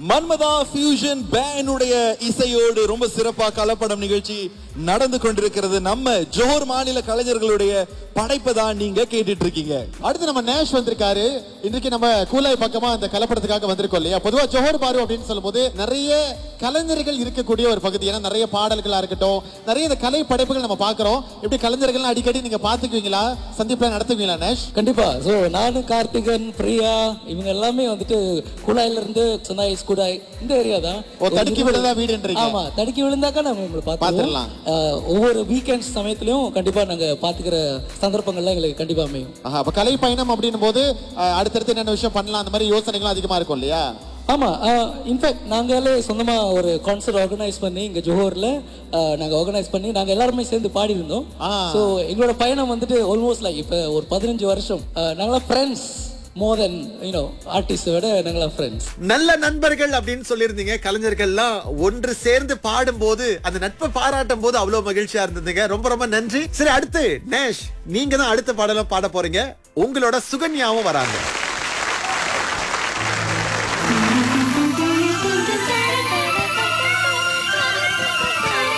மன்மதா fusion பேனுடைய இசையோடு ரொம்ப சிறப்பா கலப்படம் நிகழ்ச்சி நடந்து கொண்டிருக்கிறது நம்ம ஜோஹர் மாநில கலைஞர்களுடைய படைப்பை தான் நீங்க கேட்டுட்டு இருக்கீங்க அடுத்து நம்ம நேஷ் வந்திருக்காரு இன்றைக்கு நம்ம கூலாய் பக்கமா அந்த கலப்படத்துக்காக வந்திருக்கோம் இல்லையா பொதுவா ஜோஹர் பாரு அப்படின்னு சொல்லும்போது நிறைய கலைஞர்கள் இருக்கக்கூடிய ஒரு பகுதி ஏன்னா நிறைய பாடல்களா இருக்கட்டும் நிறைய இந்த கலை படைப்புகள் நம்ம பாக்குறோம் எப்படி கலைஞர்கள் அடிக்கடி நீங்க பாத்துக்குவீங்களா சந்திப்புல நடத்துவீங்களா நேஷ் கண்டிப்பா சோ நானும் கார்த்திகன் பிரியா இவங்க எல்லாமே வந்துட்டு குழாயில இருந்து சொன்னாய் ஸ்கூடாய் இந்த ஏரியா தான் ஓ, தடுக்கி விழுந்தா வீடுன்றீங்க. ஆமா தடுக்கி விழுந்தாக்கா நம்ம உங்களை பார்த்திடலாம். பார்த்துடலாம் ஒவ்வொரு வீக்கெண்ட்ஸ் சமயத்திலயும் கண்டிப்பா நாங்க பாத்துக்கிற சந்தர்ப்பங்கள்லாம் எங்களுக்கு கண்டிப்பா அமையும் ஆஹா, அப்ப கலை பயணம் அப்படின்னும் போது அஹ், அடுத்தடுத்து என்னென்ன விஷயம் பண்ணலாம் அந்த மாதிரி யோசனைகளும் அதிகமா இருக்கும் இல்லையா ஆமா இன்ஃபேக்ட் நாங்களே சொந்தமா ஒரு கான்சர்ட் ஆர்கனைஸ் பண்ணி இங்க ஜோஹர்ல ஆஹ், நாங்க ஆர்கனைஸ் பண்ணி நாங்க எல்லாருமே சேர்ந்து பாடி இருந்தோம் ஆ. ஸோ எங்களோட பயணம் வந்துட்டு ஆல்மோஸ்ட் லைக் இப்போ ஒரு பதினஞ்சு வருஷம் ஆஹ், நாங்களாம் ஃப்ரெண்ட்ஸ் மோர் தென் யூனோ ஆர்டிஸ்டை விட நாங்களாம் ஃப்ரெண்ட்ஸ் நல்ல நண்பர்கள் அப்படின்னு சொல்லியிருந்தீங்க கலைஞர்கள்லாம் ஒன்று சேர்ந்து பாடும்போது அந்த நட்பை பாராட்டும் போது அவ்வளவு மகிழ்ச்சியா இருந்ததுங்க ரொம்ப ரொம்ப நன்றி சரி அடுத்து நேஷ் நீங்க தான் அடுத்த பாடலாம் பாட போறீங்க உங்களோட சுகன்யாவும் வராங்க